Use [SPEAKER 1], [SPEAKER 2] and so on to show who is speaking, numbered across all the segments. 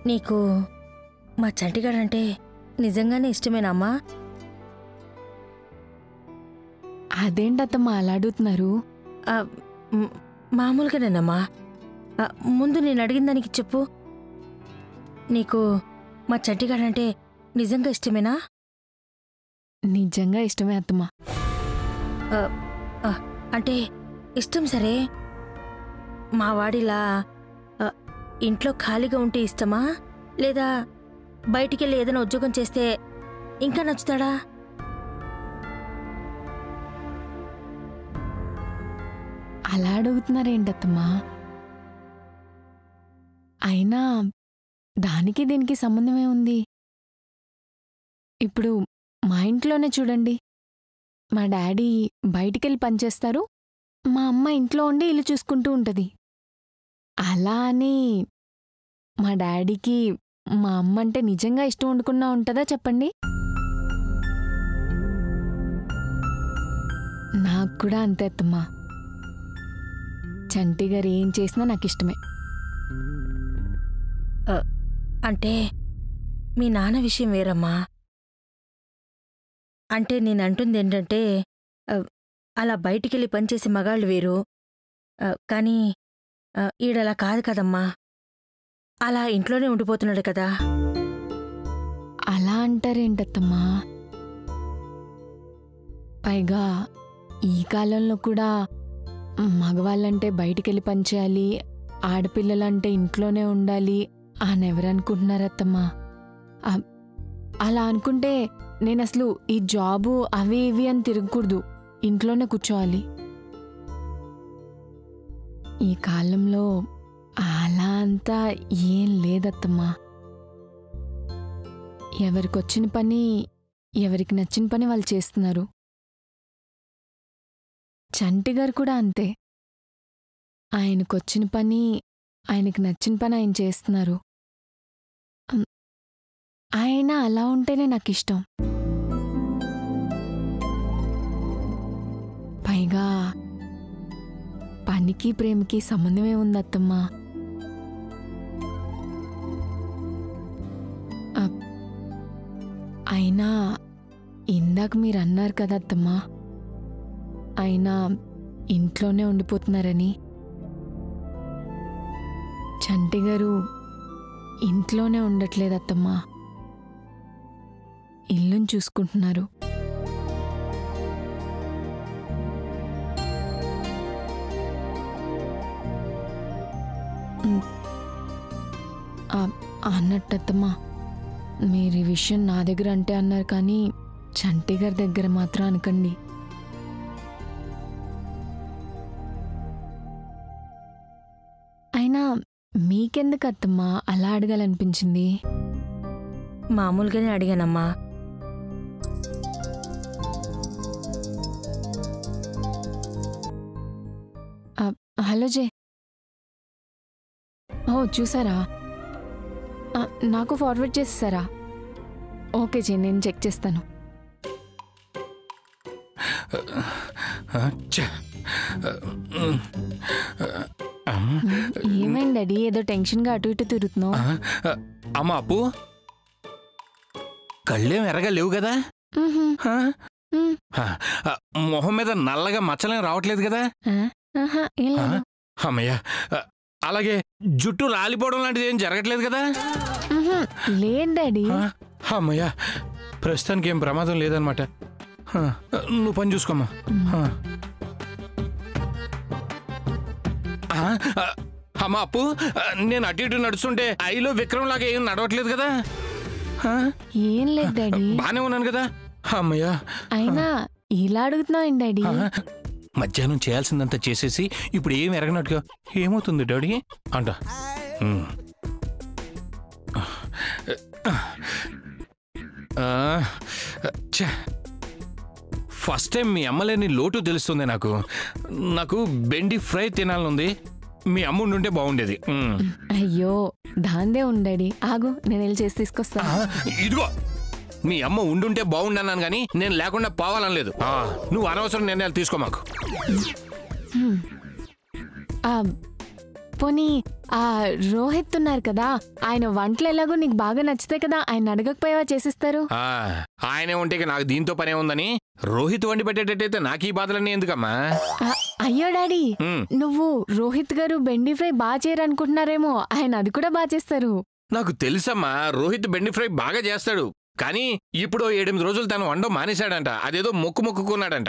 [SPEAKER 1] నీకు మా చంటిగాడంటే నిజంగానే ఇష్టమేనమ్మా
[SPEAKER 2] అదేంటత్తమ్మా అలా అడుగుతున్నారు
[SPEAKER 1] ఆ, మ్, మామూలుగానేనమ్మా ఆ, ముందు నేను అడిగిన దానికి చెప్పు నీకు మా చంటిగాడంటే నిజంగా ఇష్టమేనా
[SPEAKER 2] నిజంగా ఇష్టమే అత్తమ్మా
[SPEAKER 1] ఆ, ఆ, అంటే ఇష్టం సరే మా వాడిలా ఆ, ఇంట్లో ఖాళీగా ఉంటే ఇష్టమా లేదా బయటికెళ్ళి ఏదైనా ఉద్యోగం చేస్తే ఇంకా నచ్చుతాడా
[SPEAKER 2] అలా అడుగుతున్నారేంటత్తమ్మా అయినా దానికి దీనికి సంబంధమే ఉంది ఇప్పుడు మా ఇంట్లోనే చూడండి మా డాడీ బయటికెళ్ళి పనిచేస్తారు మా అమ్మ ఇంట్లో ఉండి ఇల్లు చూసుకుంటూ ఉంటది అలా అని మా డాడీకి మా అమ్మ అంటే నిజంగా ఇష్టం ఉండకుండా ఉంటుందా చెప్పండి నాకు కూడా అంతే అత్తమ్మా చంటి గారు ఏం చేసినా నాకు ఇష్టమే
[SPEAKER 1] అంటే మీ నాన్న విషయం వేరమ్మా అంటే నేను అంటుంది ఏంటంటే ఆ, అలా బయటికెళ్ళి పనిచేసే మగాళ్ళు వేరు ఆ, కానీ ఆ, ఈడలా కాదు కదమ్మా అలా ఇంట్లోనే ఉండిపోతున్నాడు కదా
[SPEAKER 2] అలా అంటారేంటత్తమ్మా పైగా ఈ కాలంలో కూడా మగవాళ్ళంటే బయటికెళ్ళి పనిచేయాలి ఆడపిల్లలంటే ఇంట్లోనే ఉండాలి అని ఎవరనుకుంటున్నారత్తమ్మా ఆ- అలా అనుకుంటే నేను అసలు ఈ జాబు అవి ఇవి అని తిరగకూడదు ఇంట్లోనే కూర్చోవాలి ఈ కాలంలో అలా అంతా ఏం లేదత్తమ్మా ఎవరికొచ్చిన పని ఎవరికి నచ్చిన పని వాళ్ళు చేస్తున్నారు చంటి గారు కూడా అంతే ఆయనకొచ్చిన పని ఆయనకి నచ్చిన పని ఆయన చేస్తున్నారు అమ్, ఆయన అలా ఉంటేనే నాకు ఇష్టం పైగా పనికి ప్రేమకి సంబంధమే ఉంది అత్తమ్మా అప్, అయినా ఇందాక మీరు అన్నారు కదా అత్తమ్మా అయినా ఇంట్లోనే ఉండిపోతున్నారని చంటి గారు ఇంట్లోనే ఉండట్లేదు అత్తమ్మా ఇల్లుని చూసుకుంటున్నారు ఉమ్, ఆ- అన్నట్టత్తమ్మా మీరు ఈ విషయం నా దగ్గర అంటే అన్నారు కానీ చంటి గారి దగ్గర మాత్రం అనకండి అయినా మీకెందుకు అత్తమ్మా అలా అడగాలనిపించింది
[SPEAKER 1] మామూలుగానే అడిగానమ్మా
[SPEAKER 2] ఆ, హలో జే ఓ చూసారా ఆ, నాకు ఫార్వర్డ్ చేసేసారా ఓకే జే నేను చెక్ చేస్తాను
[SPEAKER 3] ఛ.
[SPEAKER 2] ఏమైంది డాడీ ఏదో టెన్షన్గా అటు ఇటు తిరుగుతున్నావు
[SPEAKER 3] ఆ, అమ్మ అప్పు కళ్ళేం ఎరగా లేవు కదా
[SPEAKER 2] మ్హూ.
[SPEAKER 3] హా?
[SPEAKER 2] మ్.
[SPEAKER 3] హా, ఆ, మొహం మీద నల్లగా మచ్చలేం రావట్లేదు కదా
[SPEAKER 2] ఆ? ఆహా, ఏం లేదు
[SPEAKER 3] అమ్మయ్య ఆ, అలాగే జుట్టు రాలిపోవడం లాంటిది ఏం జరగట్లేదు కదా
[SPEAKER 2] మ్హూ. లేదు డాడీ
[SPEAKER 3] ఆ, అమ్మయ్య ప్రస్తుతానికి ఏం ప్రమాదం లేదనమాట ఆ, నువ్వు పని చూసుకోమ్మా ఆ. ఆ, ఆ, అమ్మ అప్పు ఆ, నేను అటు ఇటు నడుస్తుంటే ఐలో విక్రమ్ లాగా ఏం నడవట్లేదు కదా ఆ?
[SPEAKER 2] ఏం లేదు డాడీ
[SPEAKER 3] బానే ఉన్నాను కదా అమ్మయ్య
[SPEAKER 2] అయినా ఇలా అడుగుతున్నావు డాడీ
[SPEAKER 3] ఆ, మధ్యాహ్నం చేయాల్సిందంతా చేసేసి ఇప్పుడు ఏం ఎరగనట్టుగా ఏమవుతుంది డాడీ అంట ఉమ్. ఆ, ఛే. ఫస్ట్ టైం మీ అమ్మలేని లోటు తెలుస్తుంది నాకు నాకు బెండి ఫ్రై తినాలనుంది మీ అమ్మ ఉండుంటే బాగుండేది ఉమ్.
[SPEAKER 2] అయ్యో దాందే ఉంది డాడీ ఆగు నేను వెళ్ళి చేసి తీసుకొస్తాను
[SPEAKER 3] ఆ, ఇదిగో మీ అమ్మ ఉండుంటే బాగుండన్నాను కానీ నేను లేకుండా పోవాలనలేదు ఆ, నువ్వు అనవసరం నిర్ణయాలు తీసుకో మాకు
[SPEAKER 2] ఆ, పోనీ ఆ రోహిత్ ఉన్నారు కదా ఆయన వంటలు ఎలాగో నీకు బాగా నచ్చుతాయి కదా ఆయన అడగకపోయావా చేసిస్తారు
[SPEAKER 3] ఆ, ఆయనే ఉంటే ఇక నాకు దీంతో పనే ఉందని రోహిత్ వండి పెట్టేటట్టయితే నాకు ఈ బాధలన్నీ ఎందుకమ్మా
[SPEAKER 2] ఆ, అయ్యో డాడీ
[SPEAKER 3] ఉమ్,
[SPEAKER 2] నువ్వు రోహిత్ గారు బెండి ఫ్రై బాగా చేయరనుకుంటున్నారేమో ఆయన అది కూడా బాగా చేస్తారు
[SPEAKER 3] నాకు తెలుసమ్మా రోహిత్ బెండి ఫ్రై బాగా చేస్తాడు కానీ ఇప్పుడు ఏడెనిమిది రోజులు తను వండడం మానేశాడంట అదేదో మొక్కు మొక్కుకున్నాడంట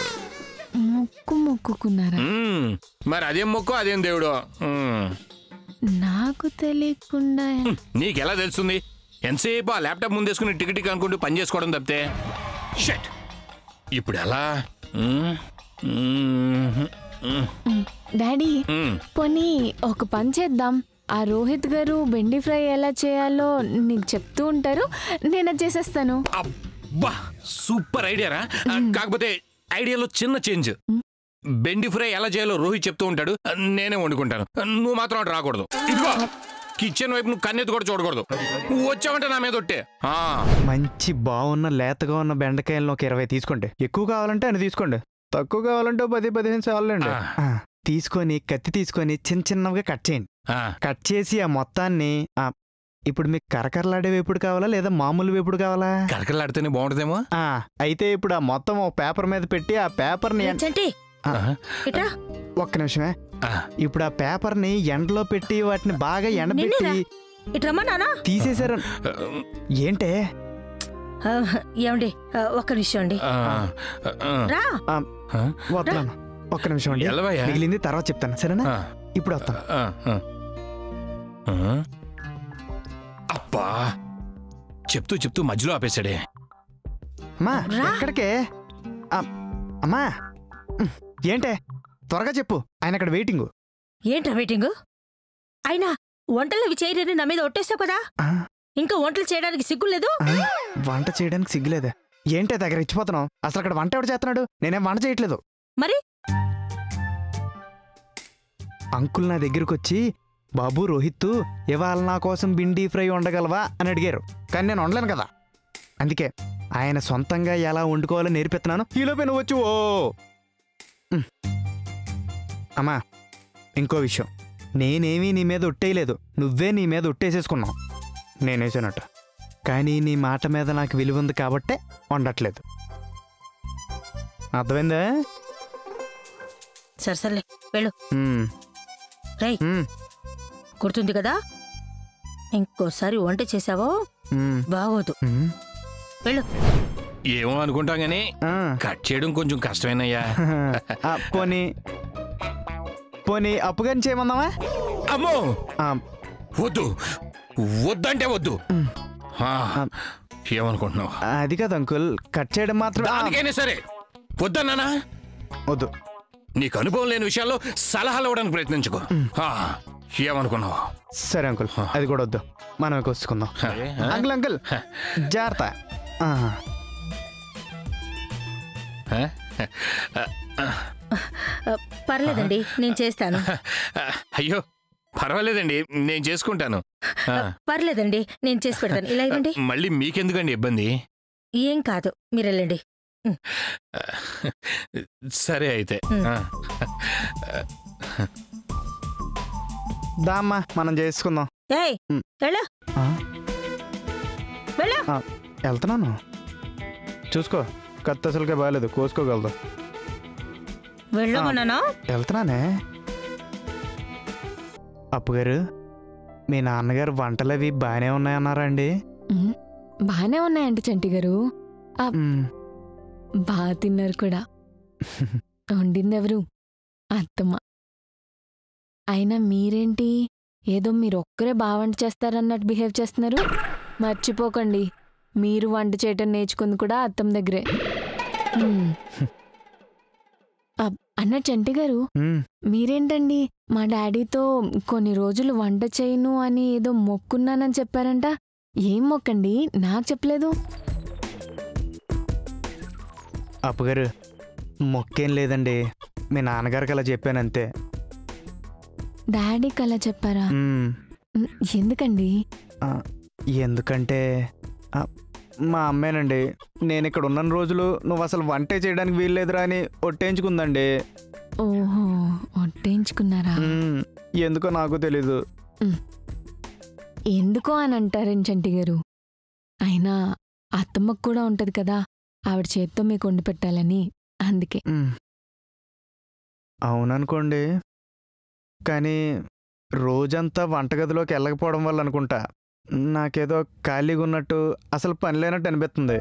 [SPEAKER 2] మొక్కు మొక్కుకున్నారా
[SPEAKER 3] ఉమ్, మరి అదేం మొక్కు అదేం దేవుడు ఉమ్.
[SPEAKER 2] నాకు తెలియకుండా
[SPEAKER 3] నీకెలా తెలుస్తుంది ఎంతసేపు ఆ ల్యాప్టాప్ ముందేసుకుని టిక్ టిక్ అనుకుంటూ పని చేసుకోవడం తప్పితే షట్ ఇప్పుడు ఎలా ఉమ్, ఉమ్, ఉమ్,
[SPEAKER 2] ఉమ్, డాడీ
[SPEAKER 3] ఉమ్.
[SPEAKER 2] పోనీ ఒక పని చేద్దాం ఆ రోహిత్ గారు బెండి ఫ్రై ఎలా చేయాలో నీకు చెప్తూ ఉంటారు నేను అది చేసేస్తాను
[SPEAKER 3] అబ్బా సూపర్ ఐడియారా ఆ, కాకపోతే ఐడియాలో చిన్న చేంజ్ బెండి ఫ్రై ఎలా చేయాలో రోహిత్ చెప్తూ ఉంటాడు నేనే వండుకుంటాను నువ్వు మాత్రం అటు రాకూడదు ఇదిగో కిచెన్ వైపు నువ్వు కన్నెత్తి కూడా చూడకూడదు నువ్వు వచ్చావంటే నా మీద ఒట్టే ఆ,
[SPEAKER 4] మంచి బాగున్న లేతగా ఉన్న బెండకాయలను ఒక ఇరవై తీసుకోండి ఎక్కువ కావాలంటే అని తీసుకోండి తక్కువ కావాలంటే ఓ పది పదిహేను చాలండి
[SPEAKER 3] ఆ.
[SPEAKER 4] తీసుకొని కత్తి తీసుకొని చిన్న చిన్నవిగా కట్ చేయండి
[SPEAKER 3] ఆ,
[SPEAKER 4] కట్ చేసి ఆ మొత్తాన్ని ఆ, ఇప్పుడు మీకు కరకరలాడే వేపుడు కావాలా లేదా మామూలు వేపుడు కావాలా
[SPEAKER 3] కరకరలాడితేనే బాగుంటుందేమో
[SPEAKER 4] ఆ, అయితే ఇప్పుడు ఆ మొత్తం ఒక పేపర్ మీద పెట్టి ఆ పేపర్ని ఎన్-
[SPEAKER 1] చంటి
[SPEAKER 4] ఆ,
[SPEAKER 3] ఆ,
[SPEAKER 1] ఇట్రా
[SPEAKER 4] ఒక్క నిమిషమే
[SPEAKER 3] ఆ,
[SPEAKER 4] ఇప్పుడు ఆ పేపర్ని ఎండలో పెట్టి వాటిని బాగా ఎండబెట్టి
[SPEAKER 1] నిన్నేరా? ఇట్రమ్మా నానా
[SPEAKER 4] తీసేశారు ఏంటే
[SPEAKER 1] ఆ, ఏమండి ఆ, ఒక్క నిమిషం అండి
[SPEAKER 3] ఆ, ఆ,
[SPEAKER 1] రా
[SPEAKER 3] ఆ,
[SPEAKER 4] వస్తున్నాను ఒక్క నిమిషం అండి
[SPEAKER 3] ఎల్లవయ్యా?
[SPEAKER 4] మిగిలింది తర్వాత చెప్తాను సరేనా
[SPEAKER 3] ఆ,
[SPEAKER 4] ఇప్పుడు వస్తాను
[SPEAKER 3] ఆ, ఆ. ఆ? అబ్బా చెప్తూ చెప్తూ మధ్యలో ఆపేశాడే
[SPEAKER 4] అమ్మా
[SPEAKER 1] రా.
[SPEAKER 4] ఎక్కడికే ఆ, అమ్మా ఉమ్, ఏంటే త్వరగా చెప్పు ఆయన అక్కడ వెయిటింగ్
[SPEAKER 1] ఏంట్రా వెయిటింగ్ అయినా వంటలు అవి చేయరని నా మీద ఒట్టేస్తావు కదా
[SPEAKER 4] ఆ,
[SPEAKER 1] ఇంకా వంటలు చేయడానికి సిగ్గులేదు
[SPEAKER 4] ఆ, వంట చేయడానికి సిగ్గులేదే ఏంటే దగ్గర ఇచ్చిపోతున్నావు అసలు అక్కడ వంట ఎవడు చేస్తున్నాడు నేనేం వంట చేయట్లేదు
[SPEAKER 1] మరి?
[SPEAKER 4] అంకుల్ నా దగ్గరకు వచ్చి బాబు రోహిత్ ఇవాళ నా కోసం బిండి ఫ్రై వండగలవా అని అడిగారు కానీ నేను వండలేను కదా అందుకే ఆయన సొంతంగా ఎలా వండుకోవాలో నేర్పిస్తున్నాను ఈలోపే నువ్వు వచ్చి ఓ ఉమ్. అమ్మా ఇంకో విషయం నేనేమీ నీ మీద ఒట్టేయలేదు నువ్వే నీ మీద ఒట్టేసేసుకున్నావు నేనేసానట కానీ నీ మాట మీద నాకు విలువ ఉంది కాబట్టే వండట్లేదు అర్థమైందా
[SPEAKER 1] సరే సర్లే వెళ్ళు
[SPEAKER 4] ఉమ్,
[SPEAKER 1] రేయ్
[SPEAKER 4] ఉమ్,
[SPEAKER 1] గుర్తుంది కదా ఇంకోసారి వంట చేసావో
[SPEAKER 4] ఉమ్,
[SPEAKER 1] బాగోదు
[SPEAKER 4] ఉమ్.
[SPEAKER 1] వెళ్ళు
[SPEAKER 3] ఏమో అనుకుంటాం గానీ
[SPEAKER 4] ఆ,
[SPEAKER 3] కట్ చేయడం కొంచెం కష్టమేనయ్యా
[SPEAKER 4] ఆ, పోనీ పోనీ అప్పుగాని చేయమందామా
[SPEAKER 3] అమ్మో
[SPEAKER 4] ఆ,
[SPEAKER 3] వద్దు వద్దంటే వద్దు ఆ, ఏమనుకుంటున్నావు
[SPEAKER 4] అది కాదు అంకుల్ కట్ చేయడం మాత్రం ఆ,
[SPEAKER 3] దానికైనా సరే వద్దన్నానా
[SPEAKER 4] వద్దు
[SPEAKER 3] నీకు అనుభవం లేని విషయాల్లో సలహాలు ఇవ్వడానికి ప్రయత్నించుకో ఆ, ఏమనుకున్నావు
[SPEAKER 4] సరే అంకుల్ అది కూడా వద్దు మనం కొసుకుందాం అంకుల్ అంకుల్ జాగ్రత్త ఆ,
[SPEAKER 3] ఆ?
[SPEAKER 1] ఆ, పర్లేదండి నేను చేస్తాను
[SPEAKER 3] అయ్యో పర్వాలేదండి నేను చేసుకుంటాను ఆ,
[SPEAKER 1] పర్లేదండి నేను చేసి పెడతాను ఇలా ఇవ్వండి
[SPEAKER 3] మళ్ళీ మీకెందుకండి ఇబ్బంది
[SPEAKER 1] ఏం కాదు మీరు వెళ్ళండి
[SPEAKER 3] సరే అయితే ఆ.
[SPEAKER 4] దామ్మా మనం చేసుకుందాం
[SPEAKER 1] ఏయ్
[SPEAKER 4] ఉమ్.
[SPEAKER 1] వెళ్ళు
[SPEAKER 4] ఆ,
[SPEAKER 1] వెళ్ళు
[SPEAKER 4] ఆ, వెళ్తున్నాను చూసుకో కత్తి అసలుకే బాగాలేదు కోసుకోగలదు
[SPEAKER 1] వెళ్ళమన్నానా
[SPEAKER 4] వెళ్తున్నానే అప్పుగారు మీ నాన్నగారు వంటలు అవి బాగానే ఉన్నాయన్నారా అండి
[SPEAKER 2] ఉమ్, బానే ఉన్నాయండి చంటి గారు
[SPEAKER 4] మ్,
[SPEAKER 2] బాగా తిన్నారు కూడా వండిందెవరు అత్తమ్మ అయినా మీరేంటి ఏదో మీరు ఒక్కరే బాగా వంట చేస్తారన్నట్టు బిహేవ్ చేస్తున్నారు మర్చిపోకండి మీరు వంట చేయటం నేర్చుకుంది కూడా అత్తమ్మ దగ్గరే ఉమ్. అబ్- అన్నట్టు చంటి గారు
[SPEAKER 4] మ్,
[SPEAKER 2] మీరేంటండి మా డాడీతో కొన్ని రోజులు వంట చేయను అని ఏదో మొక్కున్నానని చెప్పారంట ఏం మొక్కండి నాకు చెప్పలేదు
[SPEAKER 4] అప్పుగారు మొక్కేం లేదండి మీ నాన్నగారికి అలా చెప్పాను అంతే
[SPEAKER 2] డాడీకి అలా చెప్పారా
[SPEAKER 4] మ్,
[SPEAKER 2] ఉమ్, ఎందుకండి
[SPEAKER 4] ఆ, ఎందుకంటే ఆ, మా అమ్మేనండి నేను ఇక్కడ ఉన్న రోజులు నువ్వు అసలు వంటే చేయడానికి వీల్లేదురా అని ఒట్టేయించుకుందండి
[SPEAKER 2] ఓహో వడ్డించుకున్నారా
[SPEAKER 4] మ్మ్. ఎందుకో నాకు తెలీదు
[SPEAKER 2] ఎందుకో అని అంటారేం చంటి గారు అయినా అత్తమ్మకు కూడా ఉంటది కదా ఆవిడ చేత్తో మీకు వండి పెట్టాలని అందుకే
[SPEAKER 4] మ్మ్. అవుననుకోండి కానీ రోజంతా వంటగదిలోకి వెళ్ళకపోవడం వల్ల అనుకుంటా నాకేదో ఖాళీగా ఉన్నట్టు అసలు పని లేనట్టు అనిపిస్తుంది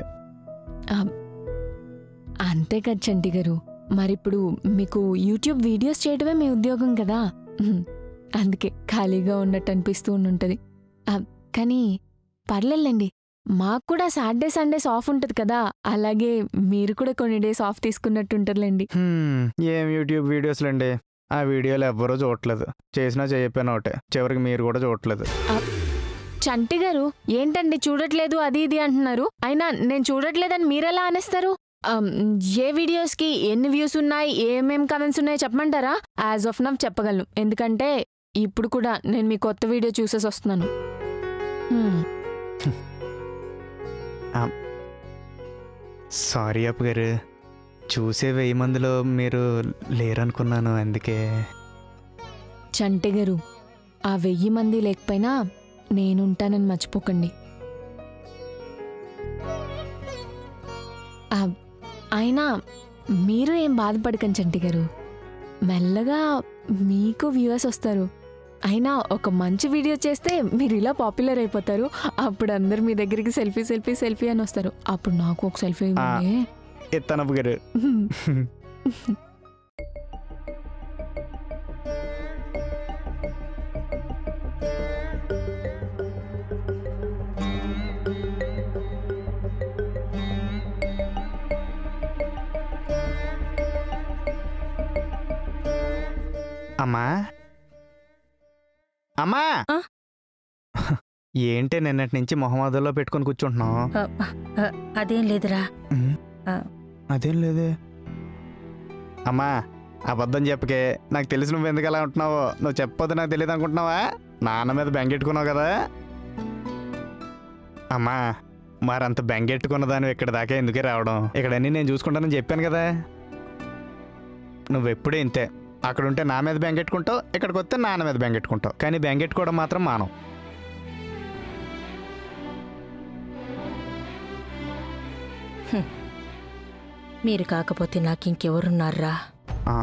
[SPEAKER 2] అంతే కదా చంటి గారు మరిప్పుడు మీకు యూట్యూబ్ వీడియోస్ చేయడమే మీ ఉద్యోగం కదా ఉహుం. అందుకే ఖాళీగా ఉన్నట్టు అనిపిస్తూ ఉండుంటది ఆ, కానీ పర్లేదులేండి మాకు కూడా సాటర్డే సండేస్ ఆఫ్ ఉంటుంది కదా అలాగే మీరు కూడా కొన్ని డేస్ ఆఫ్ తీసుకున్నట్టు ఉంటుందిలేండి
[SPEAKER 4] హ్మ్, ఏం యూట్యూబ్ వీడియోస్లండి ఆ వీడియోలు ఎవ్వరూ చూడట్లేదు చేసినా చేయకపోయినా ఒకటే చివరికి మీరు కూడా చూడట్లేదు
[SPEAKER 2] చంటి గారు ఏంటండి చూడట్లేదు అది ఇది అంటున్నారు అయినా నేను చూడట్లేదని మీరెలా అనేస్తారు ఆమ్, ఏ వీడియోస్కి ఎన్ని వ్యూస్ ఉన్నాయి ఏమేం కమెంట్స్ ఉన్నాయో చెప్పమంటారా యాజ్ ఆఫ్ నవ్ చెప్పగలను ఎందుకంటే ఇప్పుడు కూడా నేను మీ కొత్త వీడియో చూసేసి వస్తున్నాను హ్మ్,
[SPEAKER 4] సారీ అప్పు గారు చూసే వెయ్యి మందిలో మీరు లేరనుకున్నాను అందుకే
[SPEAKER 2] చంటి గారు ఆ వెయ్యి మంది లేకపోయినా నేనుంటానని మర్చిపోకండి ఆ, అయినా మీరు ఏం బాధపడకండి చంటి గారు మెల్లగా మీకు వ్యూవర్స్ వస్తారు అయినా ఒక మంచి వీడియో చేస్తే మీరు ఇలా పాపులర్ అయిపోతారు అప్పుడు అందరు మీ దగ్గరికి సెల్ఫీ సెల్ఫీ సెల్ఫీ అని వస్తారు అప్పుడు నాకు ఒక సెల్ఫీ ఇవ్వండి
[SPEAKER 4] ఇత్తనప్పు గారు అమ్మా అమ్మా
[SPEAKER 1] ఆ?
[SPEAKER 4] ఏంటి నిన్నటి నుంచి మొహమ్మదులో పెట్టుకొని కూర్చుంటున్నావు
[SPEAKER 1] ఆ, ఆ, అదేం లేదురా
[SPEAKER 4] ఉమ్.
[SPEAKER 1] ఆ.
[SPEAKER 4] అదేం లేదే అమ్మా అబద్ధం చెప్పకే నాకు తెలిసి నువ్వు ఎందుకు అలా ఉంటున్నావో నువ్వు చెప్పొద్దు నాకు తెలియదు అనుకుంటున్నావా నాన్న మీద బెంగెట్టుకున్నావు కదా అమ్మా మరంత బెంగెట్టుకున్న దాన్ని ఇక్కడ దాకా ఎందుకే రావడం ఇక్కడన్నీ నేను చూసుకుంటానని చెప్పాను కదా నువ్వెప్పుడే ఇంతే అక్కడ ఉంటే నా మీద బెంగెట్టుకుంటావు ఇక్కడికి వస్తే నాన్న మీద బెంగెట్టుకుంటావు కానీ బెంగెట్టుకోవడం మాత్రం మానం
[SPEAKER 1] మీరు కాకపోతే నాకు ఇంకెవరున్నారా
[SPEAKER 4] ఆ.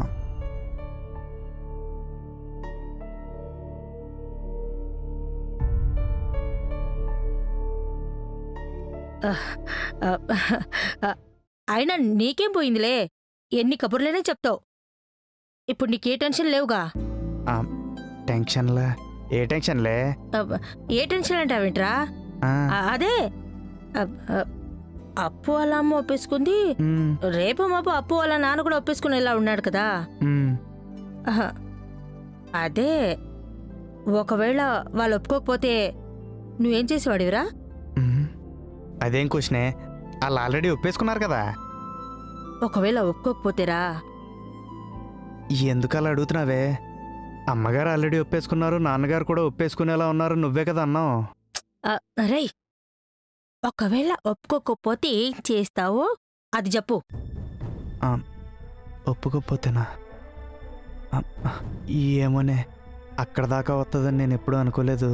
[SPEAKER 1] ఆ, ఆ, అయినా నీకేం పోయిందిలే ఎన్ని కబుర్లనే చెప్తావు ఇప్పుడు నీకే టెన్షన్ లేవుగా
[SPEAKER 4] టెన్షన్లా ఏ టెన్షన్లే
[SPEAKER 1] అబ్బ, ఏ టెన్షన్ అంటావేంట్రా
[SPEAKER 4] ఆ,
[SPEAKER 1] ఆ, అదే అబ్, ఆ, అప్పు వాళ్ళ అమ్మ ఒప్పేసుకుంది
[SPEAKER 4] ఉమ్,
[SPEAKER 1] రేపు మాపు అప్పు వాళ్ళ నాన్న కూడా ఒప్పేసుకునేలా ఉన్నాడు కదా
[SPEAKER 4] ఉమ్.
[SPEAKER 1] ఆహా. అదే ఒకవేళ వాళ్ళు ఒప్పుకోకపోతే నువ్వేం చేసేవాడివిరా
[SPEAKER 4] మ్మ్. అదేం క్వశ్చనే వాళ్ళు ఆల్రెడీ ఒప్పేసుకున్నారు కదా
[SPEAKER 1] ఒకవేళ ఒప్పుకోకపోతేరా
[SPEAKER 4] ఎందుకు అలా అడుగుతున్నావే అమ్మగారు ఆల్రెడీ ఒప్పేసుకున్నారు నాన్నగారు కూడా ఒప్పేసుకునేలా ఉన్నారు నువ్వే కదా అన్నావు
[SPEAKER 1] రేయ్ ఒకవేళ ఒప్పుకోకపోతే ఏం చేస్తావో అది చెప్పు
[SPEAKER 4] ఒప్పుకోకపోతేనా ఆ, ఏమోనే అక్కడ దాకా వస్తుందని నేను ఎప్పుడూ అనుకోలేదు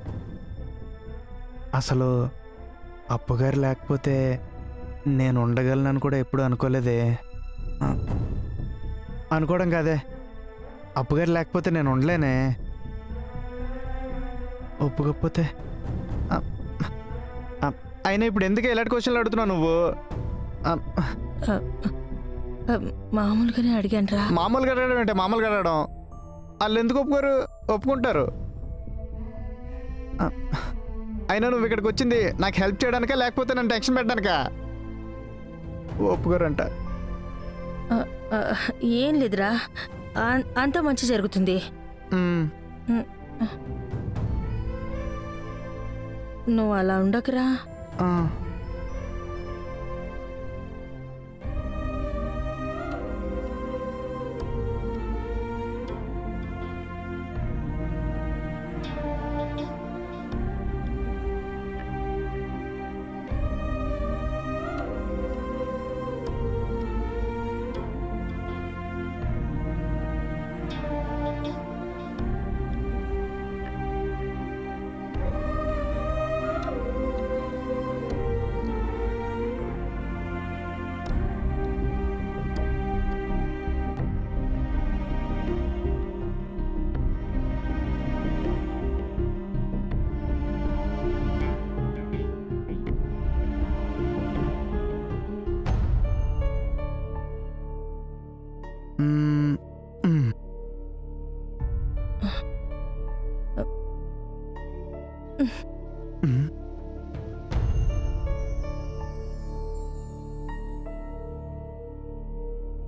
[SPEAKER 4] అసలు అప్పుగారు లేకపోతే నేను ఉండగలనని కూడా ఎప్పుడూ అనుకోలేదే ఆ, అనుకోవడం కాదే అప్పుగారు లేకపోతే నేను ఉండలేనే ఒప్పుకోకపోతే ఆ, ఆ, అయినా ఇప్పుడు ఎందుకు ఎలాంటి క్వశ్చన్లు అడుగుతున్నావు నువ్వు ఆ,
[SPEAKER 1] ఆ, మామూలుగానే అడిగానురా
[SPEAKER 4] మామూలుగా అడగడం అంటే మామూలుగా అడగడం వాళ్ళు ఎందుకు ఒప్పుకోరు ఒప్పుకుంటారు ఆ, అయినా నువ్వు ఇక్కడికి వచ్చింది నాకు హెల్ప్ చేయడానికా లేకపోతే నన్ను టెన్షన్ పెట్టడానికా ఒప్పుకోరంట
[SPEAKER 1] ఆ, ఏం లేదురా ఆ- అంతా మంచి జరుగుతుంది
[SPEAKER 4] మ్మ్.
[SPEAKER 1] నువ్వు అలా ఉండకురా
[SPEAKER 4] ఆ.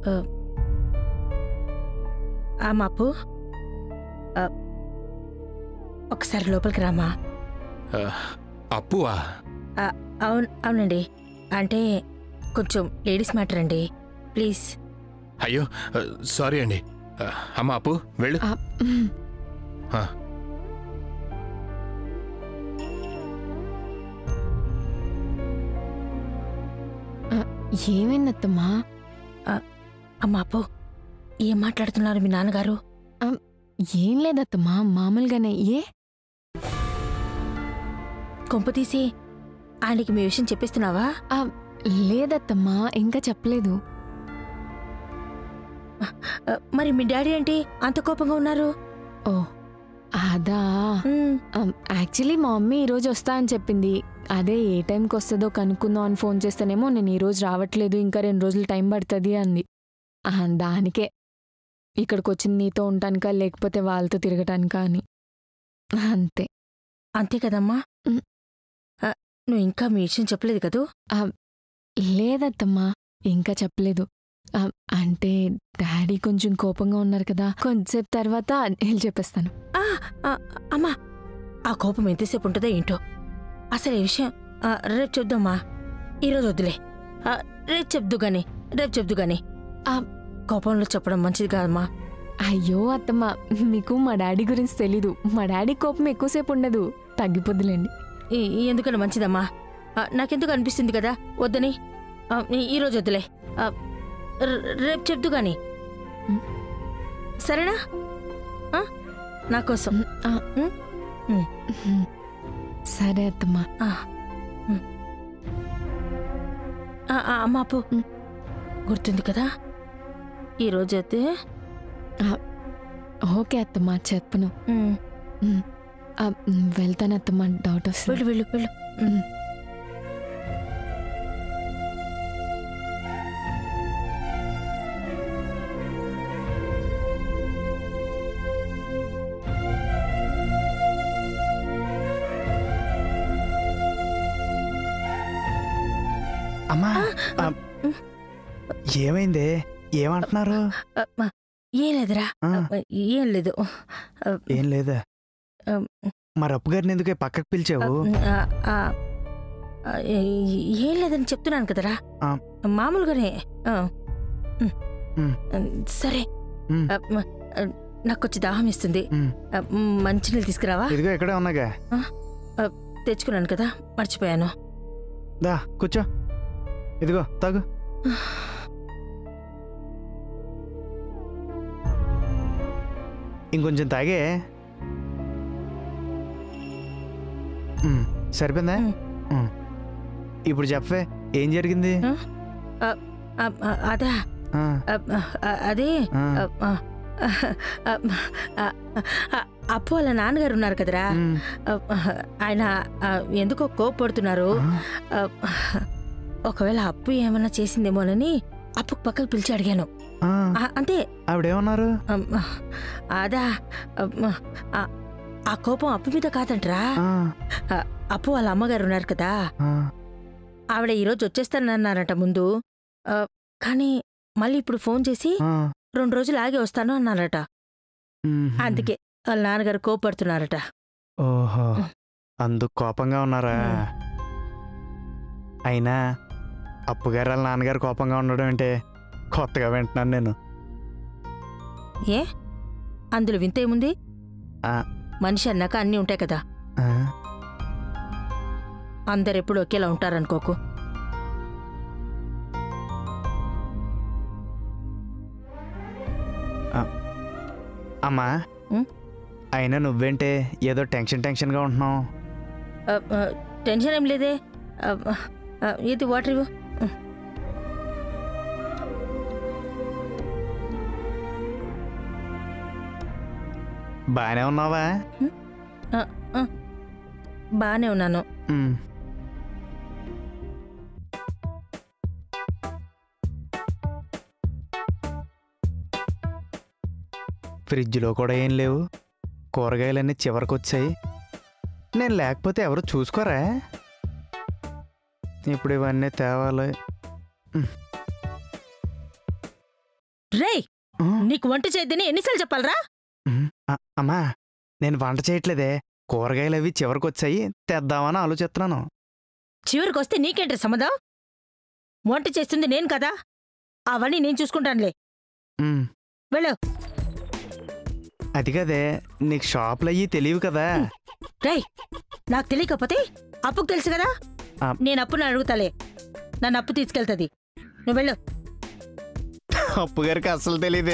[SPEAKER 1] ఆ, అమ్మా అప్పు ఆ, ఒకసారి లోపలికి రామా
[SPEAKER 3] ఆ, అప్పువా
[SPEAKER 1] అవును అవునండి అంటే కొంచెం లేడీస్ మ్యాటర్ అండి ప్లీజ్
[SPEAKER 3] అయ్యో ఆ, సారీ అండి ఆ, అమ్మ అప్పు వెళ్ళు
[SPEAKER 2] ఆ, మ్,
[SPEAKER 3] ఆ,
[SPEAKER 2] ఏమైందత్తమ్మా
[SPEAKER 1] అమ్మా అప్పు ఏం మాట్లాడుతున్నారు మీ నాన్నగారు
[SPEAKER 2] ఏం లేదత్తమ్మా మామూలుగానే ఏ
[SPEAKER 1] కొంప తీసి ఆయనకి మీ విషయం చెప్పిస్తున్నావా
[SPEAKER 2] ఆ, లేదత్తమ్మా ఇంకా చెప్పలేదు
[SPEAKER 1] ఆ, మరి మీ డాడీ ఏంటి అంత కోపంగా ఉన్నారు
[SPEAKER 2] ఓ అదా
[SPEAKER 1] ఉమ్,
[SPEAKER 2] యాక్చువల్లీ మా మమ్మీ ఈరోజు వస్తా అని చెప్పింది అదే ఏ టైంకి వస్తుందో కనుక్కుందాం అని ఫోన్ చేస్తేనేమో నేను ఈరోజు రావట్లేదు ఇంకా రెండు రోజులు టైం పడుతుంది అంది ఆ, దానికే ఇక్కడికి వచ్చింది నీతో ఉంటానికా లేకపోతే వాళ్ళతో తిరగటానికా అని అంతే
[SPEAKER 1] అంతే కదమ్మా
[SPEAKER 2] ఉమ్.
[SPEAKER 1] ఆ, నువ్వు ఇంకా మీ విషయం చెప్పలేదు కదూ
[SPEAKER 2] లేదత్తమ్మా ఇంకా చెప్పలేదు ఆ, అంటే డాడీ కొంచెం కోపంగా ఉన్నారు కదా కొంచెంసేపు తర్వాత వెళ్ళి చెప్పేస్తాను
[SPEAKER 1] ఆ, ఆ, అమ్మా ఆ కోపం ఎంతసేపు ఉంటుందో ఏంటో అసలు ఈ విషయం ఆ, రేపు చెప్దామా ఈరోజు వద్దులే ఆ, రేపు చెప్దు గాని రేపు చెప్దు గాని
[SPEAKER 2] ఆ.
[SPEAKER 1] కోపంలో చెప్పడం మంచిది కాదమ్మా
[SPEAKER 2] అయ్యో అత్తమ్మ మీకు మా డాడీ గురించి తెలీదు మా డాడీ కోపం ఎక్కువసేపు ఉండదు తగ్గిపోద్దులేండి
[SPEAKER 1] ఈ- ఈ ఎందుకని మంచిదమ్మా ఆ, నాకెందుకు అనిపిస్తుంది కదా వద్దని ఆ, ఈ- ఈరోజు వద్దులే ఆ, ర- రేపు చెప్దు గాని
[SPEAKER 2] ఉమ్.
[SPEAKER 1] సరేనా ఆ? నా కోసం
[SPEAKER 2] ఉమ్, ఆ,
[SPEAKER 1] ఉమ్, ఉమ్.
[SPEAKER 2] ఉమ్. సరే అత్తమ్మ
[SPEAKER 1] ఆ, ఉమ్. ఆ, ఆ, అమ్మా అప్పు
[SPEAKER 2] ఉమ్.
[SPEAKER 1] గుర్తుంది కదా ఈరోజు అయితే
[SPEAKER 2] ఓకే అత్తమ్మ చెప్పను
[SPEAKER 1] ఉమ్,
[SPEAKER 2] ఆ, ఉమ్, వెళ్తాను అత్తమ్మ డౌట్ వస్తుంది
[SPEAKER 1] వెళ్ళు వెళ్ళు వెళ్ళు
[SPEAKER 2] ఉమ్.
[SPEAKER 4] అమ్మా
[SPEAKER 1] ఆ,
[SPEAKER 4] ఆ, ఏమైంది ఏమంటున్నారు
[SPEAKER 1] ఆ, మా, ఏం లేదురా
[SPEAKER 4] ఆ,
[SPEAKER 1] ఆ, ఏం లేదు ఆ,
[SPEAKER 4] ఏం లేదా
[SPEAKER 1] ఆ,
[SPEAKER 4] మరి అప్పు గారిని ఎందుకే పక్కకు పిలిచావు
[SPEAKER 1] ఆ, ఆ, ఆ, ఏ- ఏం లేదని చెప్తున్నాను కదరా
[SPEAKER 4] ఆ.
[SPEAKER 1] మామూలుగానే ఆ. ఉమ్.
[SPEAKER 4] ఉమ్.
[SPEAKER 1] సరే
[SPEAKER 4] ఉమ్.
[SPEAKER 1] ఆ, మ- ఆ, నాకు వచ్చి దాహం ఇస్తుంది
[SPEAKER 4] ఉమ్.
[SPEAKER 1] ఆ, మంచినీళ్ళు తీసుకురావా
[SPEAKER 4] ఇదిగో ఇక్కడే ఉన్నాగా
[SPEAKER 1] తెచ్చుకున్నాను కదా మర్చిపోయాను
[SPEAKER 4] దా కూర్చో ఇదిగో తాగు ఇంకొంచెం తాగే ఉమ్, సరిపోయిందా
[SPEAKER 1] ఉమ్.
[SPEAKER 4] ఉమ్. ఇప్పుడు చెప్పే ఏం జరిగింది
[SPEAKER 1] ఆ, ఆ, అదా
[SPEAKER 4] ఆ,
[SPEAKER 1] ఆ, ఆ, అదే
[SPEAKER 4] ఆ,
[SPEAKER 1] ఆ, ఆ, ఆ, ఆ, ఆ, అప్పు వాళ్ళ నాన్నగారు ఉన్నారు కదరా
[SPEAKER 4] ఉమ్,
[SPEAKER 1] ఆ, ఆయన ఆ, ఎందుకో కోపడుతున్నారు
[SPEAKER 4] ఆ,
[SPEAKER 1] ఆ, ఒకవేళ అప్పు ఏమన్నా చేసిందేమోనని అప్పు పక్కకు పిలిచి అడిగాను
[SPEAKER 4] ఆ,
[SPEAKER 1] ఆ, అంతే
[SPEAKER 4] ఆవిడేమన్నారు
[SPEAKER 1] అమ్, అదా అమ్, ఆ- ఆ కోపం అప్పు మీద కాదంట్రా
[SPEAKER 4] ఆ,
[SPEAKER 1] అప్పు వాళ్ళ అమ్మగారు ఉన్నారు కదా
[SPEAKER 4] ఆ,
[SPEAKER 1] ఆవిడ ఈరోజు వచ్చేస్తానన్నారట ముందు ఆ, కానీ మళ్ళీ ఇప్పుడు ఫోన్ చేసి
[SPEAKER 4] ఆ,
[SPEAKER 1] రెండు రోజులు ఆగి వస్తాను అన్నారట
[SPEAKER 4] ఉమ్.
[SPEAKER 1] అందుకే వాళ్ళ నాన్నగారు కోపడుతున్నారట
[SPEAKER 4] ఓహో అందుకు కోపంగా ఉన్నారా
[SPEAKER 1] ఉమ్.
[SPEAKER 4] అయినా అప్పుగారు వాళ్ళ నాన్నగారు కోపంగా ఉండడం అంటే కొత్తగా వింటున్నాను నేను
[SPEAKER 1] ఏ అందులో వింత ఏముంది
[SPEAKER 4] ఆ.
[SPEAKER 1] మనిషి అన్నాక అన్నీ ఉంటాయి కదా
[SPEAKER 4] ఆ,
[SPEAKER 1] అందరెప్పుడు ఒకేలా ఉంటారనుకోకు
[SPEAKER 4] అమ్మా
[SPEAKER 1] ఉమ్?
[SPEAKER 4] అయినా నువ్వేంటే ఏదో టెన్షన్ టెన్షన్గా ఉంటున్నావు
[SPEAKER 1] ఆ, ఆ, టెన్షన్ ఏం లేదే ఆ, ఆ, ఇది వాటర్ ఇవ్వు
[SPEAKER 4] బాగానే ఉన్నావా
[SPEAKER 1] బాగానే ఉన్నాను
[SPEAKER 4] ఉమ్. ఫ్రిడ్జ్లో కూడా ఏం లేవు కూరగాయలన్నీ చివరికి వచ్చాయి నేను లేకపోతే ఎవరు చూసుకోరా ఇప్పుడు ఇవన్నీ తేవాలి ఉమ్.
[SPEAKER 1] రేయ్
[SPEAKER 4] ఆ,
[SPEAKER 1] నీకు వంట చేయద్దని ఎన్నిసార్లు చెప్పాలరా
[SPEAKER 4] ఉమ్, ఆ, అమ్మా నేను వంట చేయట్లేదే కూరగాయలు అవి చివరికి వచ్చాయి తెద్దామని ఆలోచిస్తున్నాను
[SPEAKER 1] చివరికి వస్తే నీకేంటి సంబంధం వంట చేస్తుంది నేను కదా అవన్నీ నేను చూసుకుంటానులే
[SPEAKER 4] ఉమ్,
[SPEAKER 1] వెళ్ళు
[SPEAKER 4] అది కదే నీకు షాపులు అయ్యి తెలియవు కదా
[SPEAKER 1] రేయ్ నాకు తెలియకపోతే అప్పుకు తెలుసు కదా
[SPEAKER 4] ఆ.
[SPEAKER 1] నేను అప్పుని అడుగుతాలే నన్ను అప్పు తీసుకెళ్తుంది నువ్వు వెళ్ళు
[SPEAKER 4] అప్పు గారికి అస్సలు తెలియదే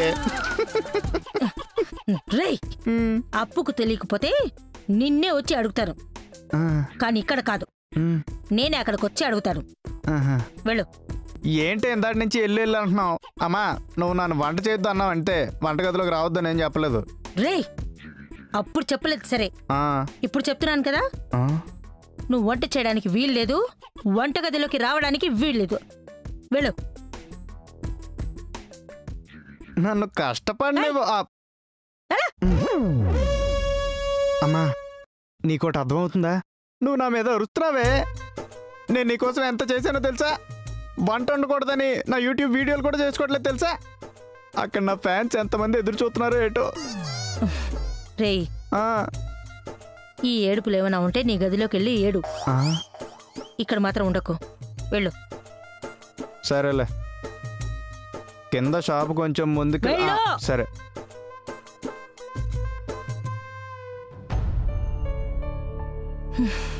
[SPEAKER 1] రేయ్ అప్పుకు తెలియకపోతే నిన్నే వచ్చి అడుగుతాను
[SPEAKER 4] ఆ,
[SPEAKER 1] కానీ ఇక్కడ కాదు
[SPEAKER 4] ఉమ్,
[SPEAKER 1] నేనే అక్కడికి వచ్చి అడుగుతాను
[SPEAKER 4] ఆహా.
[SPEAKER 1] వెళ్ళు
[SPEAKER 4] ఏంటి ఇందాటి నుంచి వెళ్ళి వెళ్ళి అంటున్నావు అమ్మా నువ్వు నన్ను వంట చేయొద్దు అన్నావు అంతే వంటగదిలోకి రావద్దు నేను చెప్పలేదు
[SPEAKER 1] రేయ్ అప్పుడు చెప్పలేదు సరే
[SPEAKER 4] ఆ,
[SPEAKER 1] ఇప్పుడు చెప్తున్నాను కదా
[SPEAKER 4] ఆ,
[SPEAKER 1] నువ్వు వంట చేయడానికి వీలు లేదు వంటగదిలోకి రావడానికి వీలు లేదు వెళ్ళు
[SPEAKER 4] నన్ను కష్టపడి అమ్మా నీకోటి అర్థమవుతుందా నువ్వు నా మీద అరుస్తున్నావే నేను నీకోసం ఎంత చేశానో తెలుసా వంట వండకూడదని నా యూట్యూబ్ వీడియోలు కూడా చేసుకోవట్లేదు తెలుసా అక్కడ నా ఫ్యాన్స్ ఎంతమంది ఎదురు చూస్తున్నారో ఏటో
[SPEAKER 1] రేయ్
[SPEAKER 4] ఆ,
[SPEAKER 1] ఈ ఏడుపులు ఏమైనా ఉంటే నీ గదిలోకి వెళ్ళి ఏడు
[SPEAKER 4] ఆ,
[SPEAKER 1] ఇక్కడ మాత్రం ఉండకు వెళ్ళు
[SPEAKER 4] సరేలే కింద షాప్ కొంచెం ముందుకు ఆ,
[SPEAKER 1] వెళ్ళు.
[SPEAKER 4] సరే
[SPEAKER 1] హ్మ్.